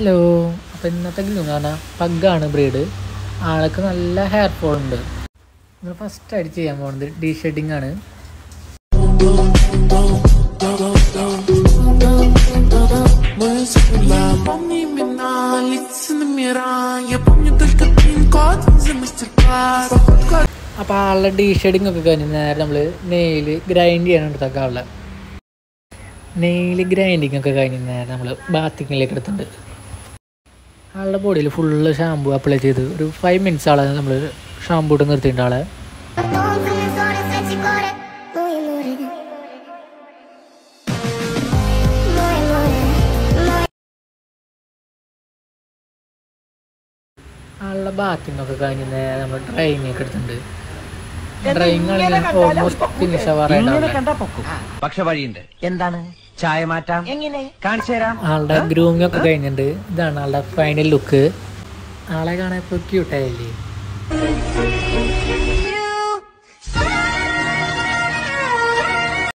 hello അപ്പോൾ ഇന്നത്തെ glue എന്ന് പറഞ്ഞാൽ പഗ്ഗാണ് ബ്രീഡ് ആൾക്ക് നല്ല ഹെയർ ഫോൾ ഉണ്ട് നമ്മൾ ഫസ്റ്റ് ആയിട്ട് ചെയ്യാൻ പോകുന്നത് ഡീ ഷെഡിങ് ആണ് Я помню имена, лица номера Я помню только пин-код за мастер-класс Походка അപ്പോൾ ആളുടെ ഡീ ഷെഡിങ് ഒക്കെ കഴിഞ്ഞ് നേരെ നമ്മൾ നെയിൽ ഗ്രൈൻഡ് ചെയ്യാൻ എടുത്തൊക്കെ ആളുടെ നെയിൽ ഗ്രൈൻഡിങ് ഒക്കെ കഴിഞ്ഞ് നേരെ നമ്മൾ ബാത്തിങ്ങിലേക്ക് എടുത്തിട്ടുണ്ട് ആളുടെ ബോഡിയിൽ ഫുള്ള് ഷാമ്പു അപ്ലൈ ചെയ്ത് ഒരു ഫൈവ് മിനിറ്റ്സ് ആളെ നമ്മൾ ഷാമ്പു ഇട്ട് നിർത്തിയിട്ടുണ്ട് ആളെ Combinazione sexy core Muy amore Muy amore ആളുടെ ബാത്തിങ് ഒക്കെ കഴിഞ്ഞ് നേരെ നമ്മൾ ഡ്രൈയിങ് ഒക്കെ എടുത്തിട്ടുണ്ട് ഡ്രൈയിങ് ആണെങ്കിൽ ഓൾമോസ്റ്റ് ഫിനിഷ് ആവാറായിട്ടുണ്ടാവില്ല പക്ഷെ വഴിയുണ്ട് എന്താണ് ചായ മാറ്റാം എങ്ങനെ കാണിച്ചു തരാം ആളുടെ ഗ്രൂമിംഗ് ഒക്കെ കഴിഞ്ഞിട്ടുണ്ട് ഇതാണ് ആളുടെ ഫൈനൽ ലുക്ക് ആളെ കാണാൻ ഇപ്പോൾ ക്യൂട്ടായില്ലേ